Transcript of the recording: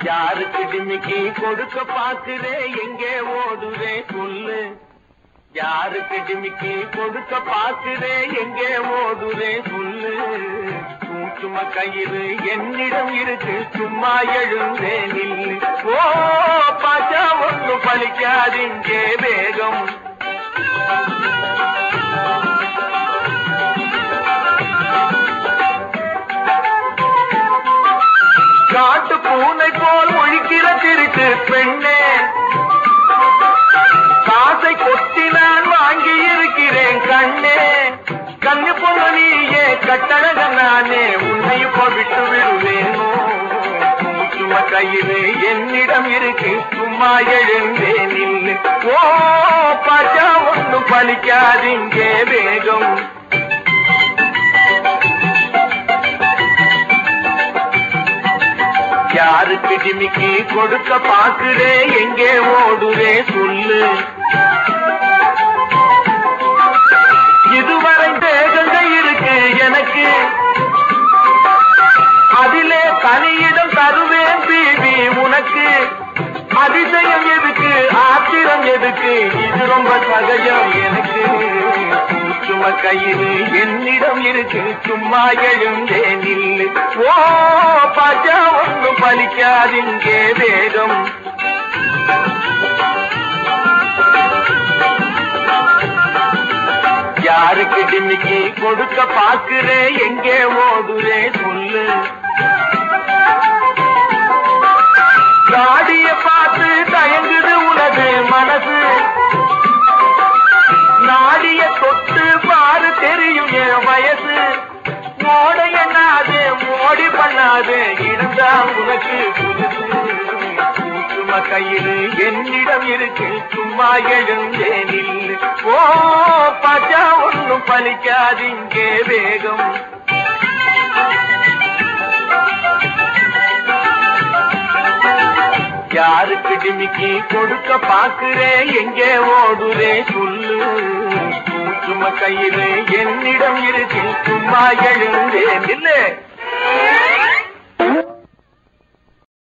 யாருக்கு டிமிக்கி கொடுக்க பாக்குறே எங்கே ஓடுறே சொல்லு யாருக்கு டிமிக்கி கொடுக்க பாக்குறே எங்கே ஓடுறே சொல்லு சும்மா கயிறு என்னிடம் இருக்கு சும்மா எழுந்தே நில்லு ஓ பாச்சா ஒண்ணு பலிக்காதிங்கே வேகம் காட்டு பூனை போல் ஒழிக்கிற திருட்டு பெண்ணே காசை கொட்டி நான் வாங்கி இருக்கிறேன் கண்ணே கண்ணு பொண்ணு நீயே கட்டழக நானே உன்னை இப்போ விட்டு விடுவேனோ சும்மா கையிலே என்னிடம் இருக்கு சும்மா எழுந்தே நில்லு ஓ பாச்சா ஒண்ணும் பலிக்காதிங்கே வேகம் யாருக்கு டிமிக்கி கொடுக்க பாக்குறே எங்கே ஓடுறே சொல்லு இதுவரை தேகங்கள் இருக்கு எனக்கு அதிலே தனியிடம் தருவேன் பீபி உனக்கு அதிசயம் எதுக்கு ஆத்திரம் எதுக்கு இது ரொம்ப சகஜம் எனக்கு சும்மா கையில் என்னிடம் இருக்கு சும்மா எழுந்தே நில்லு ஓ பாச்சா ஒண்ணு பலிக்காதிங்கே வேகம் யாருக்கு டிமிக்கி கொடுக்க பாக்குறே எங்கே ஓடுறே சொல்லு தாடிய பார்த்து தயங்குது உனது மனசு நாடிய தொட்டு பாரு தெரியும் என் வயசு மோட என்னாது மோடி பண்ணாது இருந்தா உனக்கு புதுசு சும்மா கையிല് என்னிடம் இருக்கு சும்மா எழுந்தே நில்லு ஓ பாச்சா ஒண்ணும் பலிக்காதிங்கே வேகம் யாருக்கு டிமிக்கி கொடுக்க பாக்குறே எங்கே ஓடுறே சொல்லு சும்மா கையிலே என்னிடம் இருக்கு சும்மா எழுந்தே நில்லு